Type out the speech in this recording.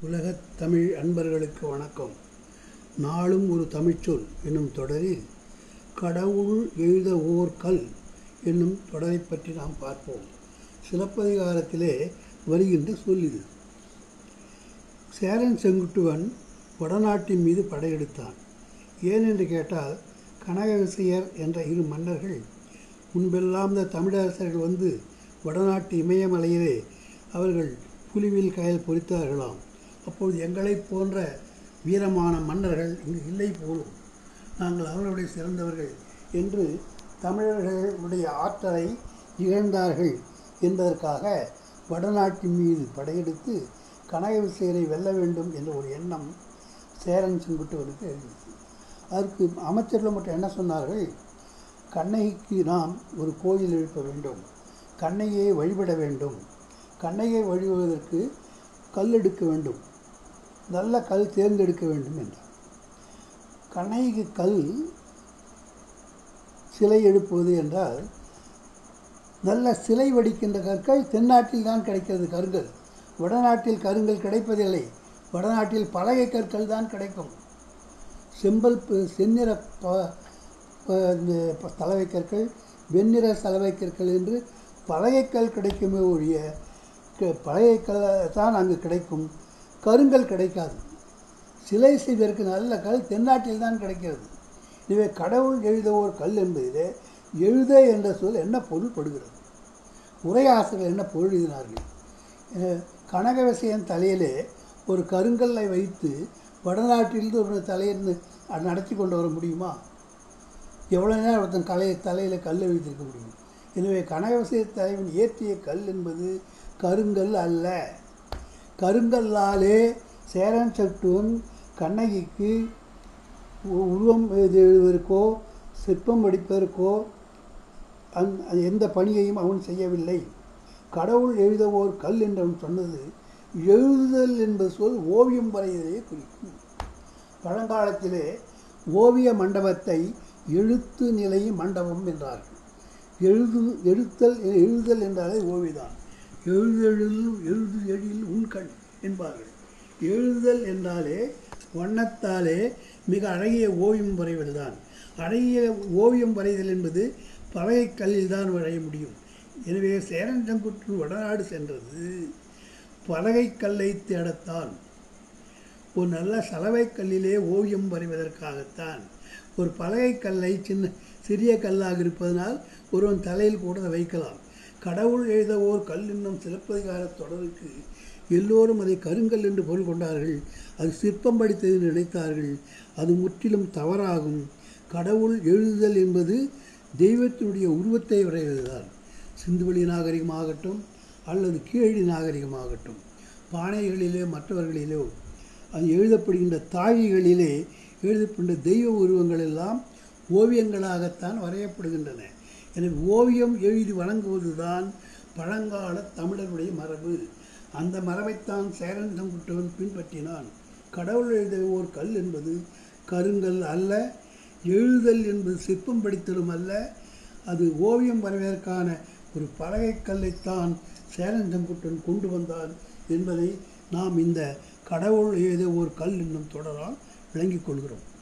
உலகத் தமிழ் அன்பர்களுக்கு வணக்கம் நாளும் ஒரு தமிழ்ச்சொல் என்னும் தொடரில் கடவுள் எழுத ஓர் கல் என்னும் தொடரைப் பற்றி நாம் பார்ப்போம் சிலப்பதிகாரத்திலே வருகின்ற சொல் இது சேரன் செங்குட்டுவன் வடநாட்டின் மீது படையெடுத்தான் ஏன் என்று கேட்டால் கனகவிசையர் என்ற இரு மன்னர்கள் முன்பெல்லாம் இந்த தமிழரசர்கள் வந்து வடநாட்டு இமயமலையிலே அவர்கள் புலிவில் கயல் பொறித்தார்களாம் அப்பொழுது எங்களைப் போன்ற வீரமான மன்னர்கள் இங்கு இல்லை போலும் நாங்கள் அவர்களுடைய சிறந்தவர்கள் என்று தமிழர்களுடைய ஆற்றலை இழந்தார்கள் என்பதற்காக வடநாட்டின் மீது படையெடுத்து கனக விசையரை வெல்ல வேண்டும் என்ற ஒரு எண்ணம் சேரன் செங்குட்டுவனுக்கு எழுதியது அதற்கு அமைச்சர்கள் மட்டும் என்ன சொன்னார்கள் கண்ணகிக்கு நாம் ஒரு கோயில் எழுப்ப வேண்டும் கண்ணகியை வழிபட வேண்டும் கண்ணகியை வழிபடுவதற்கு கல் எடுக்க வேண்டும் நல்ல கல் தேர்ந்தெடுக்க வேண்டும் என்றார் கண்ணகிக்கு கல் சிலை எழுப்புவது என்றால் நல்ல சிலை வடிக்கின்ற கற்கள் தென்னாட்டில் தான் கிடைக்கிறது கருங்கல் வடநாட்டில் கருங்கல் கிடைப்பதில்லை வடநாட்டில் பலகை கற்கள் தான் கிடைக்கும் செம்பல் ப- செந்நிற ப ப- இந்த ப- சலவை கற்கள் வெண்ணிற சலவை கற்கள் என்று பலகைக்கல் கிடைக்குமே ஒழிய க- பலகைக்கல் தான் அங்கு கிடைக்கும் கருங்கல் கிடைக்காது சிலை செய்வதற்கு நல்ல கல் தென்னாட்டில் தான் கிடைக்கிறது எனவே கடவுள் எழுத ஒரு கல் என்பதிலே எழுத என்ற சொல் என்ன பொருள்படுகிறது உரையாசிரியர் என்ன பொருள் எழுதினார்கள் அஹ் கனகவிசையன் தலையிலே ஒரு கருங்கல்லை வைத்து வடநாட்டிலிருந்து ஒரு தலையை நடத்தி கொண்டு வர முடியுமா எவ்வளோ நேரம் ஒருத்தன் தலையை தலையில் கல்லை வைத்திருக்க முடியும் எனவே கனகவிசைய தலைவன் ஏற்றிய கல் என்பது கருங்கல் அல்ல கருங்கல்லாலே சேரன் சட்டுவன் கண்ணகிக்கு உ- உருவம் இது எழுதுவதற்கோ சிற்பம் வடிப்பதற்கோ அந் அது எந்த பணியையும் அவன் செய்யவில்லை கடவுள் எழுதவோர் கல் என்று அவன் சொன்னது எழுதுதல் என்பது சொல் ஓவியம் வரைவதையே குறிக்கும் பழங்காலத்திலே ஓவிய மண்டபத்தை எழுத்து நிலை மண்டபம் என்றார்கள் எழுது எழுத்தல் எழுதுதல் என்றாலே ஓவிதான் எழுதெழில் எழுது எழில் உண்கண் என்பார்கள் எழுதுதல் என்றாலே வண்ணத்தாலே மிக அழகிய ஓவியம் வரைவதுதான் அழகிய ஓவியம் வரைதல் என்பது பழைய கல்லில் தான் வரைய முடியும் எனவே சேரன் செங்குட்டு வடநாடு சென்றது பலகை கல்லை தேடத்தான் ஒரு நல்ல சலவை கல்லிலே ஓவியம் வரைவதற்காகத்தான் ஒரு பலகை கல்லை சின்ன சிறிய கல்லாக இருப்பதனால் ஒருவன் தலையில் கூட அதை வைக்கலாம் கடவுள் எழுத ஓர் கல் என்னும் சிலப்பதிகார தொடருக்கு எல்லோரும் அதை கருங்கல் என்று பொருள் கொண்டார்கள் அது சிற்பம் படித்தது என்று நினைத்தார்கள் அது முற்றிலும் தவறாகும் கடவுள் எழுதுதல் என்பது தெய்வத்தினுடைய உருவத்தை வரைவதுதான் சிந்துவெளி நாகரிகமாகட்டும் அல்லது கீழடி நாகரிகமாகட்டும் பானைகளிலே மற்றவர்களிலோ அது எழுதப்படுகின்ற தாழிகளிலே எழுதப்படுகின்ற தெய்வ உருவங்கள் எல்லாம் ஓவியங்களாகத்தான் வரையப்படுகின்றன எனவே ஓவியம் எழுதி வழங்குவதுதான் பழங்கால தமிழருடைய மரபு அந்த மரபைத்தான் சேரன் செங்குட்டுவன் பின்பற்றினான் கடவுள் எழுத ஓர் கல் என்பது கருங்கல் அல்ல எழுதல் என்பது சிற்பம் படித்தலும் அல்ல அது ஓவியம் வரைவதற்கான ஒரு பலகை கல்லைத்தான் சேரன் செங்குட்டுவன் கொண்டு வந்தான் என்பதை நாம் இந்த கடவுள் எழுத ஒரு கல் என்னும் தொடரால் விளங்கிக் கொள்கிறோம்